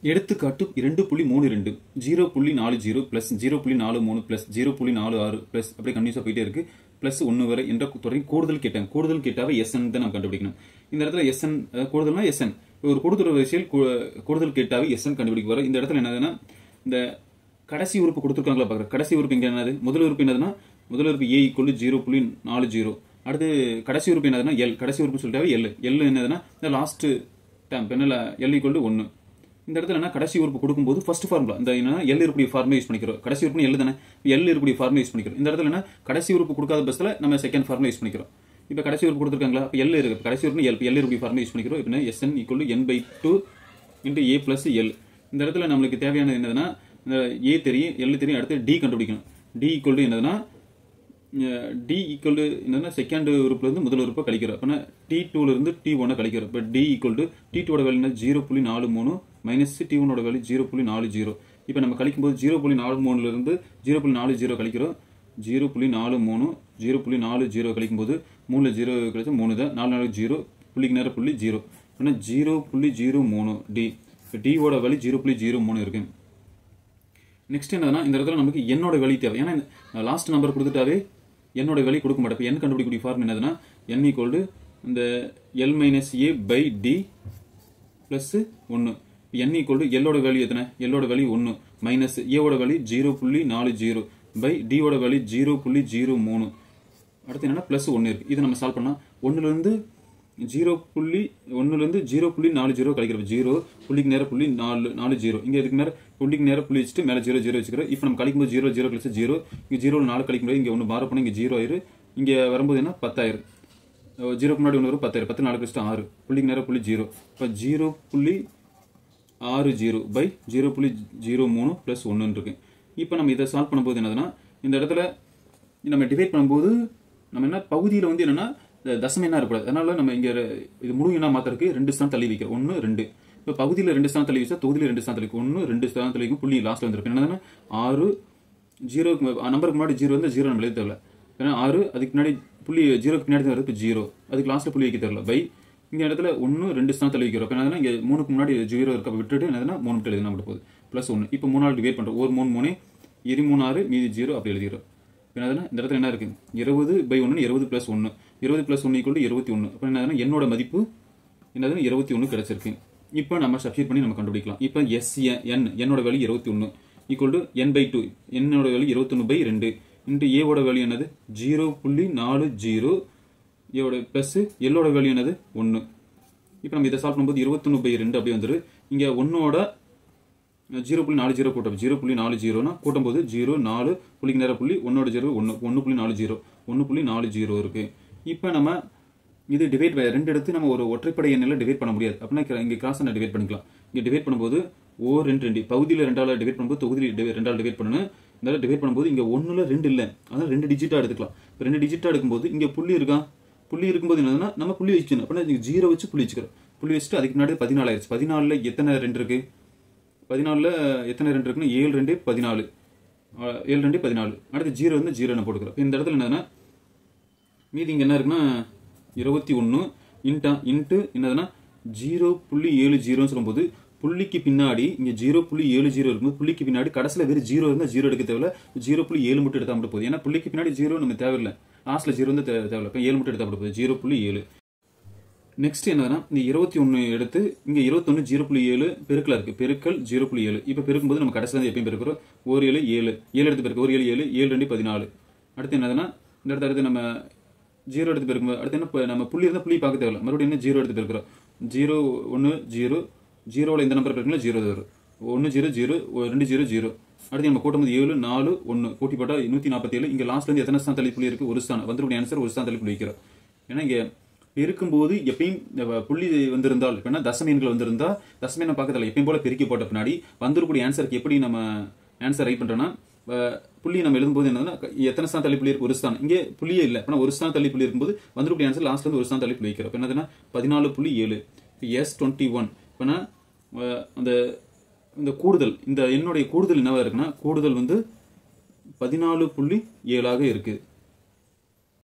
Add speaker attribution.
Speaker 1: எடுத்துக்காட்டு இரண்டு புள்ளி மூணு ரெண்டு ஜீரோ புள்ளி நாலு ஜீரோ பிளஸ் ஜீரோ புள்ளி நாலு மூணு பிளஸ் ஜீரோ புள்ளி நாலு ஆறு பிளஸ் அப்படியே கண்டினியூஸாக போயிட்டே இருக்கு பிளஸ் ஒன்று வரை என்ற தொடரை கூடுதல் கேட்டேன் கூடுதல் கேட்டாவே எஸ்என் தான் நம்ம கண்டுபிடிக்கணும் இந்த இடத்துல எஸ்என் கூடுதல்னா எஸ்என் ஒரு கூடுதல் வரிசையில் கூ- கூடுதல் கேட்டாவே எஸ்என் கண்டுபிடிக்க வரும் இந்த இடத்துல என்னதுன்னா இந்த கடைசி உறுப்பு கொடுத்துருக்காங்களா பார்க்குற கடைசி உறுப்பு இங்கே என்னது முதல் உறுப்பு என்னதுன்னா முதல் உறுப்பு ஏ ஈக்குவல் ஜீரோ புள்ளி நாலு ஜீரோ அடுத்து கடைசி உறுப்பு என்னதுன்னா எல் கடைசி உறுப்பு சொல்லிட்டாவே எல் எல் என்னதுன்னா இந்த லாஸ்ட் டேம் பெண்ணில் எல் ஈக்குவல் டு ஒன்று இந்த இடத்துல என்ன கடைசி உறுப்பு கொடுக்கும்போது ஃபர்ஸ்ட் ஃபார்முலா இந்த என்ன எல் இருக்கக்கூடிய ஃபார்மே யூஸ் பண்ணிக்கிறோம் கடைசி உறுப்பு எல் தானே எல் இருக்கக்கூடிய ஃபார்மே யூஸ் பண்ணிக்கிறோம் இந்த இடத்துல என்ன கடைசி உறுப்பு கொடுக்காத பஸ்ஸில் நம்ம செகண்ட் ஃபார்மே யூஸ் பண்ணிக்கிறோம் இப்போ கடைசி உறுப்பு கொடுத்துருக்காங்களா இப்போ எல் இருக்கு கடைசி உறுப்பு எல் எல் இருக்கக்கூடிய ஃபார்மே யூஸ் பண்ணிக்கிறோம் இப்போ S N equal N by two into A plus L இந்த இடத்துல நம்மளுக்கு தேவையானது என்னதுன்னா இந்த ஏ தெரியும் எல் தெரியும் அடுத்து டி கண்டுபிடிக்கணும் டி ஈக்குவல் என்னதுன்னா டி ஈக்குவல் என்னன்னா செகண்ட் உறுப்புல இருந்து முதல் உறுப்பை கழிக்கிறோம் அப்படின்னா டி டூல இருந்து டி ஒன்னை கழிக்கிறோம் இப்போ டி ஈக்குவல் டு டி டூட வேல்யூ என்ன ஜீரோ புள்ளி நாலு மூணு மைனஸ் டி ஒனோட வேல்யூ ஜீரோ புள்ளி நாலு ஜீரோ இப்போ நம்ம கழிக்கும்போது ஜீரோ புள்ளி நாலு மூணுல இருந்து ஜீரோ புள்ளி நாலு ஜீரோ கழிக்கிறோம் ஜீரோ புள்ளி நாலு மூணு ஜீரோ புள்ளி நாலு ஜீரோ கழிக்கும்போது மூணுல ஜீரோ கழிச்சா மூணு தான் நாலு நாலு ஜீரோ புள்ளிக்கு நேரம் புள்ளி ஜீரோ அப்படின்னா ஜீரோ புள்ளி ஜீரோ மூணு டி இப்போ டியோட வேல்யூ ஜீரோ புள்ளி ஜீரோ மூணு இருக்கு நெக்ஸ்ட் என்னதுன்னா இந்த இடத்துல நமக்கு என்னோட வெளி தேவை ஏன்னா லாஸ்ட் நம்பர் கொடுத்துட்டாவே என்னோட வெளி கொடுக்க மாட்டேன் இப்போ என் கண்டுபிடிக்கக்கூடிய ஃபார்ம் என்னதுன்னா என் ஈக்குவல் இந்த L minus A by D plus ஒன்று என் ஈக்குவல் டு எல்லோட வேல்யூ எத்தனை எல்லோட வேல்யூ ஒன்று மைனஸ் ஏவோட வேல்யூ ஜீரோ புள்ளி நாலு ஜீரோ பை டியோட வேல்யூ ஜீரோ புள்ளி ஜீரோ மூணு அடுத்து என்னன்னா ப்ளஸ் ஒன்று இருக்கு இது நம்ம சால்வ் பண்ணால் ஒன்றுலேருந்து ஜீரோ புள்ளி ஒன்றுலேருந்து ஜீரோ புள்ளி நாலு ஜீரோ கழிக்கிறோம் ஜீரோ புள்ளிக்கு நேரம் புள்ளி நாலு நாலு ஜீரோ இங்கே இதுக்கு நேரம் புள்ளிக்கு நேரம் புள்ளி வச்சுட்டு மேலே ஜீரோ ஜீரோ வச்சுக்கிறோம் இப்போ நம்ம கழிக்கும்போது ஜீரோ ஜீரோ கழிச்சு ஜீரோ இங்கே ஜீரோ நாலு கழிக்கும்போது இங்கே ஒன்று பார பண்ணி இங்கே ஜீரோ ஆயிரு இங்கே வரும்போது என்ன பத்தாயிரம் ஜீரோக்கு முன்னாடி ஒன்று வரும் பத்தாயிரம் பத்து நாலு கழிச்சுட்டு ஆறு புள்ளிக்கு நேரம் புள்ளி ஜீரோ இப்போ ஜீரோ புள்ளி ஆறு ஜீரோ பை ஜீரோ புள்ளி ஜீரோ மூணு ப்ளஸ் ஒன்றுன்னு இருக்கு இப்போ நம்ம இதை சால்வ் பண்ணும்போது என்னதுன்னா இந்த இடத்துல நம்ம டிவைட் பண்ணும்போது நம்ம என்ன பகுதியில் வந்து என்னன்னா இந்த தசமம் என்ன இருக்கக்கூடாது அதனால நம்ம இங்கே இது முழு என்ன மாத்திரக்கு ரெண்டு ஸ்தானம் தள்ளி வைக்கிறோம் ஒன்று ரெண்டு இப்போ பகுதியில் ரெண்டு ஸ்தானம் தள்ளி வச்சா தொகுதியில் ரெண்டு ஸ்தானம் தள்ளி ஒன்று ரெண்டு ஸ்தானம் தள்ளி வைக்கும் புள்ளி லாஸ்ட்ல வந்துருக்கு என்னதுன்னா ஆறு ஜீரோக்கு நம்பருக்கு முன்னாடி ஜீரோ வந்து ஜீரோ நம்ம எழுத தேவையில்ல ஏன்னா ஆறு அதுக்கு முன்னாடி புள்ளி ஜீரோக்கு பின்னாடி தான் வருது இப்போ ஜீரோ அதுக்கு லாஸ்ட்ல புள்ளி வைக்க தெரியல பை இங்க இடத்துல ஒன்று ரெண்டு ஸ்தானம் தள்ளி வைக்கிறோம் அப்ப என்னதுன்னா இங்க மூணுக்கு முன்னாடி ஜீரோ இருக்க விட்டுட்டு என்னதுன்னா மூணு மட்டும் எழுதினா மட்டும் போகுது ப்ளஸ் ஒன்று இப்போ மூணு நாள் டிவைட் பண்றோம் ஒரு மூணு மூணு இரு மூணு ஆறு மீதி ஜீரோ அப்படி எழுதிக்கிறோம் இப்ப என்னதுன்னா இந்த இடத்துல என்ன இருக்கு இருபது பை ஒன்று இருபது ப்ளஸ் ஒன்று இருபது ப்ளஸ் ஒன்று ஈக்குவல் இருபத்தி ஒன்று அப்போ என்னதுன்னா என்னோட மதிப்பு என்னதுன்னு இருபத்தி ஒன்று கிடைச்சிருக்கு இப்போ நம்ம சப்ஸ்டியூட் பண்ணி நம்ம கண்டுபிடிக்கலாம் இப்போ எஸ் என் என்னோட வேல்யூ இருபத்தி ஒன்று equal to N by two என்னோட வேல்யூ இருபத்தொன்று பை ரெண்டு இன்ட்டு ஏவோட வேல்யூ என்னது ஜீரோ புள்ளி நாலு ஜீரோ ஏவோட ப்ளஸ் எல்லோட வேல்யூ என்னது ஒன்று இப்போ நம்ம இதை சால்வ் பண்ணும்போது இருபத்தொன்று பை ரெண்டு அப்படியே வந்துரு இங்கே ஒன்னோட ஜீரோ புள்ளி நாலு ஜீரோ கூட்டம் ஜீரோ புள்ளி நாலு ஜீரோனா கூட்டும்போது ஜீரோ நாலு புள்ளிக்கு நேரம் புள்ளி ஒன்னோட ஜீரோ ஒன்று ஒன்று புள்ளி நாலு ஜீரோ ஒன்று புள்ளி நாலு ஜீரோ இருக்கு இப்போ நம்ம இது டிவைட் ரெண்டு எடுத்து நம்ம ஒரு ஒற்றைப்படை எண்ணில் டிவைட் பண்ண முடியாது அப்படின்னா இங்கே கிராஸ் என்ன டிவைட் பண்ணிக்கலாம் இங்கே டிவைட் பண்ணும்போது ஓ ரெண்டு ரெண்டு பகுதியில் ரெண்டாவில் டிவைட் பண்ணும்போது தொகுதியில் divi- ரெண்டால் டிவைட் பண்ணணும் இந்த டிவைட் பண்ணும்போது இங்கே ஒன்றில் ரெண்டு இல்லை அதான் ரெண்டு டிஜிட்டாக எடுத்துக்கலாம் இப்போ ரெண்டு டிஜிட்டாக எடுக்கும்போது இங்கே புள்ளி இருக்கா புள்ளி இருக்கும்போது என்னதுன்னா நம்ம புள்ளி வச்சுக்கணும் அப்படின்னா இங்கே ஜீரோ வச்சு புள்ளி வச்சுக்கிறோம் புள்ளி வச்சுட்டு அதுக்கு முன்னாடி பதினாலு ஆயிடுச்சு பதினாலில் எத்தனை ரெண்டு இருக்கு பதினாலில் எத்தனை ரெண்டு இருக்குன்னா ஏழு ரெண்டு பதினாலு ஆஹ் ஏழு ரெண்டு பதினாலு அடுத்து ஜீரோ வந்து ஜீரோ என்ன போட்டுக்கிறோம் இந்த இடத்துல என்னதுன்னா மீதி இங்கே என்ன இருக்குன்னா இருபத்தி ஒன்று இன்டா இன்ட்டு என்னதுன்னா ஜீரோ புள்ளி ஏழு ஜீரோன்னு சொல்லும்போது புள்ளிக்கு பின்னாடி இங்கே ஜீரோ புள்ளி ஏழு ஜீரோ இருக்கும்போது புள்ளிக்கு பின்னாடி கடைசியில் வெறும் ஜீரோ இருந்தால் ஜீரோ எடுக்க தேவையில்ல ஜீரோ புள்ளி ஏழு மட்டும் எடுத்தா மட்டும் போதும் ஏன்னா புள்ளிக்கு பின்னாடி ஜீரோ நம்ம தேவையில்லை லாஸ்ட்டில் ஜீரோ வந்து தேவை- தேவையில்ல இப்போ ஏழு மட்டும் எடுத்தா மட்டும் போதும் ஜீரோ புள்ளி ஏழு நெக்ஸ்ட் என்னதுன்னா இந்த இருபத்தி ஒன்று எடுத்து இங்க இருபத்தொன்னு ஜீரோ புள்ளி ஏழு பெருக்கலா இருக்கு பெருக்கல் ஜீரோ புள்ளி ஏழு இப்போ பெருக்கும்போது நம்ம கடைசியில் வந்து எப்பயும் பெருக்கிறோம் ஒரு ஏழு ஏழு ஏழு எடுத்து பெருக்கு ஒரு ஏழு ஏழு ஏழு ரெண்டு பதினாலு அடுத்து என்னதுன்னா இந்த இடத்துல அடுத்து நம்ம ஜீரோ எடுத்து பெருக்கும்போது அடுத்து என்ன இப்ப நம்ம புள்ளி இருந்தால் புள்ளி பார்க்க தேவையில்ல மறுபடியும் என்ன ஜீரோ எடுத்து பெருக்கிறோம் ஜீரோ ஒன்று ஜீரோ ஜீரோவில் எந்த நம்பர் பெருக்கணும் ஜீரோ வரும் ஒன்று ஜீரோ ஜீரோ ஒரு ரெண்டு ஜீரோ ஜீரோ அடுத்து நம்ம கூட்டும்போது ஏழு நாலு ஒன்று கூட்டி போட்டால் நூற்றி நாற்பத்தி ஏழு இங்கே லாஸ்ட்ல இருந்து எத்தனை ஸ்தானம் தள்ளி புள்ளி இருக்கு ஒரு ஸ்தானம் வந்துருக்கூடிய ஆன்சர் ஒரு ஸ்தானம் தள்ளி புள்ளி வைக்கிறோம் ஏன்னா இங்கே இருக்கும்போது எப்பயும் இந்த புள்ளி வந்திருந்தால் இப்ப என்ன தசம எண்கள் வந்திருந்தா தசம எண்ணை பார்க்கறதுல எப்பயும் போல பெருக்கி போட்ட பின்னாடி வந்திருக்கக்கூடிய ஆன்சருக்கு எப்படி நம்ம ஆன்சர் ரைட் பண்றோம்னா அஹ், புள்ளி நம்ம எழுதும்போது என்னன்னா எத்தனை ஸ்தானம் தள்ளி புள்ளி இருக்கு ஒரு ஸ்தானம் இங்கே புள்ளியே இல்லை அப்ப ஒரு ஸ்தானம் தள்ளி புள்ளி இருக்கும்போது வந்திருக்கக்கூடிய ஆன்சர் லாஸ்ட்ல இருந்து ஒரு ஸ்தானம் தள்ளி புள்ளி வைக்கிறோம் அப்ப என்னதுன்னா பதினாலு புள்ளி ஏழு எஸ் டுவெண்ட்டி ஒன் இப்போனா அந்த இந்த கூடுதல் இந்த என்னுடைய கூடுதல் என்னவா இருக்குன்னா கூடுதல் வந்து பதினாலு புள்ளி ஏழாக இருக்கு